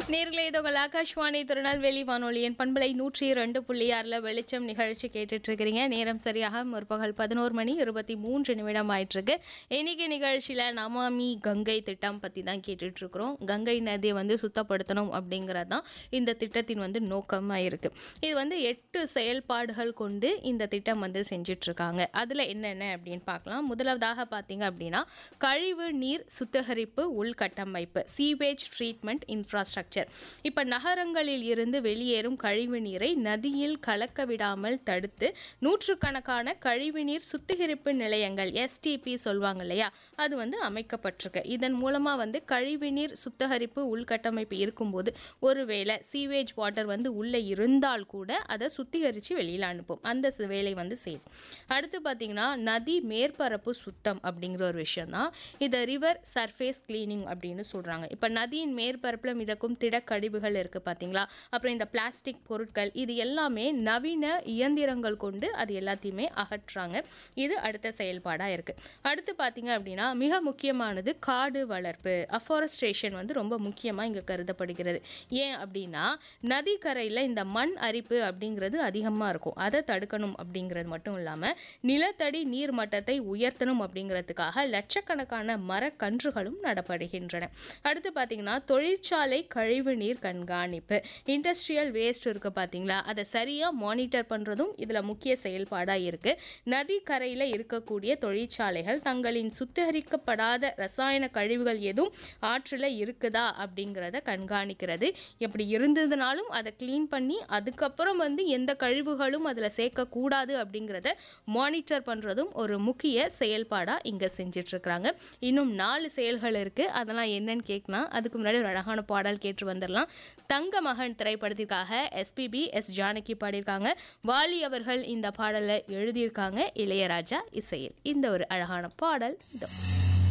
நேர்களே இது உங்கள் ஆகாஷ்வாணி திருநெல்வேலி வானொலியின் பண்பலை நூற்றி இரண்டு புள்ளி ஆறில் வெளிச்சம் நிகழ்ச்சி கேட்டுட்டு இருக்கிறீங்க நேரம் சரியாக முற்பகல் பதினோரு மணி இருபத்தி மூன்று நிமிடம் ஆயிட்டிருக்கு இன்னைக்கு நிகழ்ச்சியில் நமாமி கங்கை திட்டம் பற்றி தான் கேட்டுட்டு இருக்கிறோம் கங்கை நதியை வந்து சுத்தப்படுத்தணும் அப்படிங்கிறது தான் இந்த திட்டத்தின் வந்து நோக்கமாக இருக்கு இது வந்து எட்டு செயல்பாடுகள் கொண்டு இந்த திட்டம் வந்து செஞ்சுட்டு இருக்காங்க அதில் என்னென்ன அப்படின்னு பார்க்கலாம் முதலாவதாக பார்த்தீங்க அப்படின்னா கழிவு நீர் சுத்திகரிப்பு உள்கட்டமைப்பு சீவேஜ் ட்ரீட்மெண்ட் இன்ஃப்ராஸ்ட்ரக்சர் இப்போ நகரங்களில் இருந்து வெளியேறும் கழிவு நீரை நதியில் கலக்க விடாமல் தடுத்து நூற்றுக்கணக்கான கழிவுநீர் சுத்திகரிப்பு நிலையங்கள் எஸ்டிபி சொல்லுவாங்க இல்லையா அது வந்து அமைக்கப்பட்டிருக்கு இதன் மூலமாக வந்து கழிவுநீர் சுத்திகரிப்பு உள்கட்டமைப்பு இருக்கும்போது ஒருவேளை சீவேஜ் வாட்டர் வந்து உள்ளே இருந்தால் கூட அதை சுத்திகரித்து வெளியில் அனுப்பும் அந்த சி- வேலை வந்து செய்யும் அடுத்து பார்த்தீங்கன்னா நதி மேற்பரப்பு சுத்தம் அப்படிங்கிற ஒரு விஷயம் தான் இதை ரிவர் சர்ஃபேஸ் கிளீனிங் அப்படின்னு சொல்கிறாங்க இப்போ நதியின் மேற்பரப்பில் மிதக்கும் திடக்கழிவுகள் இருக்குது பார்த்தீங்களா அப்புறம் இந்த பிளாஸ்டிக் பொருட்கள் இது எல்லாமே நவீன இயந்திரங்கள் கொண்டு அது எல்லாத்தையுமே அகற்றுறாங்க இது அடுத்த செயல்பாடாக இருக்குது அடுத்து பார்த்தீங்க அப்படின்னா மிக முக்கியமானது காடு வளர்ப்பு அஃபாரஸ்ட்ரேஷன் வந்து ரொம்ப முக்கியமாக இங்கே கருதப்படுகிறது ஏன் அப்படின்னா நதிக்கரையில் இந்த மண் அரிப்பு அப்படிங்கிறது அதிகமாக இருக்கும் அதை தடுக்கணும் அப்படிங்கிறது மட்டும் இல்லாமல் நிலத்தடி நீர் மட்டத்தை உயர்த்தணும் அப்படிங்கிறதுக்காக லட்சக்கணக்கான மரக்கன்றுகளும் நடப்படுகின்றன அடுத்து பார்த்தீங்கன்னா தொழிற்சாலை கழிவு நீர் கண்காணிப்பு இண்டஸ்ட்ரியல் வேஸ்ட் இருக்கு பார்த்தீங்களா அதை சரியாக மானிட்டர் பண்ணுறதும் இதில் முக்கிய செயல்பாடாக இருக்கு நதிக்கரையில் இருக்கக்கூடிய தொழிற்சாலைகள் தங்களின் சுத்திகரிக்கப்படாத ரசாயன கழிவுகள் எதுவும் ஆற்றில் இருக்குதா அப்படிங்கிறத கண்காணிக்கிறது எப்படி இருந்ததுனாலும் அதை க்ளீன் பண்ணி அதுக்கப்புறம் வந்து எந்த கழிவுகளும் அதில் சேர்க்கக்கூடாது அப்படிங்கிறத மானிட்டர் பண்ணுறதும் ஒரு முக்கிய செயல்பாடாக இங்கே செஞ்சிட்ருக்குறாங்க இன்னும் நாலு செயல்கள் இருக்குது அதெல்லாம் என்னன்னு கேட்கலாம் அதுக்கு முன்னாடி ஒரு அழகான பாடல் கேட்டு வந்துடலாம் தங்க மகன் திரைப்படத்திற்காக எஸ்பிபி எஸ் ஜானகி பாடியிருக்காங்க வாலி அவர்கள் இந்த பாடலை எழுதியிருக்காங்க இளையராஜா இசையில் இந்த ஒரு அழகான பாடல் இதோ